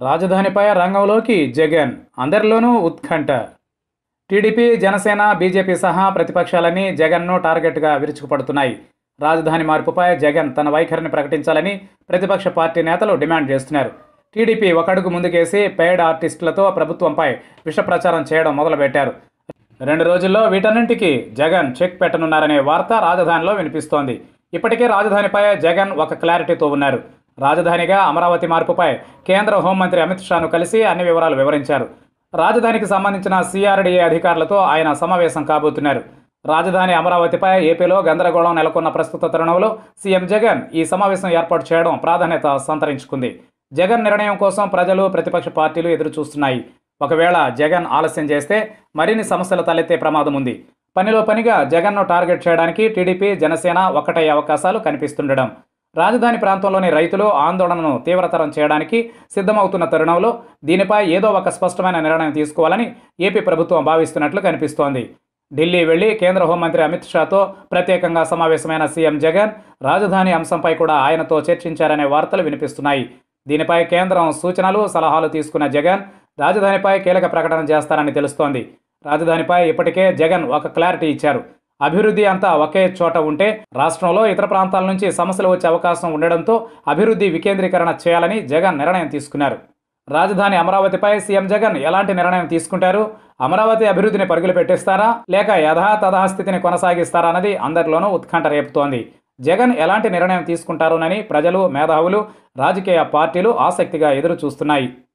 రాజధానిపై రంగంలోకి జగన్ అందరిలోనూ ఉత్కంఠ టీడీపీ జనసేన బీజేపీ సహా ప్రతిపక్షాలన్నీ జగన్ను టార్గెట్గా విరుచుకుపడుతున్నాయి రాజధాని మార్పుపై జగన్ తన వైఖరిని ప్రకటించాలని ప్రతిపక్ష పార్టీ నేతలు డిమాండ్ చేస్తున్నారు టీడీపీ ఒక అడుగు ముందుకేసి పెయిడ్ ఆర్టిస్టులతో ప్రభుత్వంపై విష ప్రచారం చేయడం మొదలుపెట్టారు రెండు రోజుల్లో వీటన్నింటికి జగన్ చెక్ పెట్టనున్నారనే వార్త రాజధానిలో వినిపిస్తోంది ఇప్పటికే రాజధానిపై జగన్ ఒక క్లారిటీతో ఉన్నారు రాజధానిగా అమరావతి మార్పుపై కేంద్ర హోంమంత్రి అమిత్ షాను కలిసి అన్ని వివరాలు వివరించారు రాజధానికి సంబంధించిన సిఆర్డీఏ అధికారులతో ఆయన సమావేశం కాబోతున్నారు రాజధాని అమరావతిపై ఏపీలో గందరగోళం నెలకొన్న ప్రస్తుత తరుణంలో సీఎం జగన్ ఈ సమావేశం ఏర్పాటు చేయడం ప్రాధాన్యత సంతరించుకుంది జగన్ నిర్ణయం కోసం ప్రజలు ప్రతిపక్ష పార్టీలు ఎదురు చూస్తున్నాయి ఒకవేళ జగన్ ఆలస్యం చేస్తే మరిన్ని సమస్యలు తలెత్తే ప్రమాదం ఉంది పనిలో పనిగా జగన్ను టార్గెట్ చేయడానికి టీడీపీ జనసేన ఒక్కటయ్యే అవకాశాలు కనిపిస్తుండడం రాజధాని ప్రాంతంలోని రైతులు ఆందోళనను తీవ్రతరం చేయడానికి సిద్ధమవుతున్న తరుణంలో దీనిపై ఏదో ఒక స్పష్టమైన నిర్ణయం తీసుకోవాలని ఏపీ ప్రభుత్వం భావిస్తున్నట్లు కనిపిస్తోంది ఢిల్లీ వెళ్లి కేంద్ర హోంమంత్రి అమిత్ షాతో ప్రత్యేకంగా సమావేశమైన సీఎం జగన్ రాజధాని అంశంపై కూడా ఆయనతో చర్చించారనే వార్తలు వినిపిస్తున్నాయి దీనిపై కేంద్రం సూచనలు సలహాలు తీసుకున్న జగన్ రాజధానిపై కీలక ప్రకటన చేస్తారని తెలుస్తోంది రాజధానిపై ఇప్పటికే జగన్ ఒక క్లారిటీ ఇచ్చారు అభివృద్ధి అంతా ఒకే చోట ఉంటే రాష్ట్రంలో ఇతర ప్రాంతాల నుంచి సమస్యలు వచ్చే అవకాశం ఉండడంతో అభివృద్ధి వికేంద్రీకరణ చేయాలని జగన్ నిర్ణయం తీసుకున్నారు రాజధాని అమరావతిపై సీఎం జగన్ ఎలాంటి నిర్ణయం తీసుకుంటారు అమరావతి అభివృద్ధిని పరుగులు పెట్టిస్తారా లేక యథాతథాస్థితిని కొనసాగిస్తారా అన్నది అందరిలోనూ ఉత్కంఠ రేపుతోంది జగన్ ఎలాంటి నిర్ణయం తీసుకుంటారోనని ప్రజలు మేధావులు రాజకీయ పార్టీలు ఆసక్తిగా ఎదురు చూస్తున్నాయి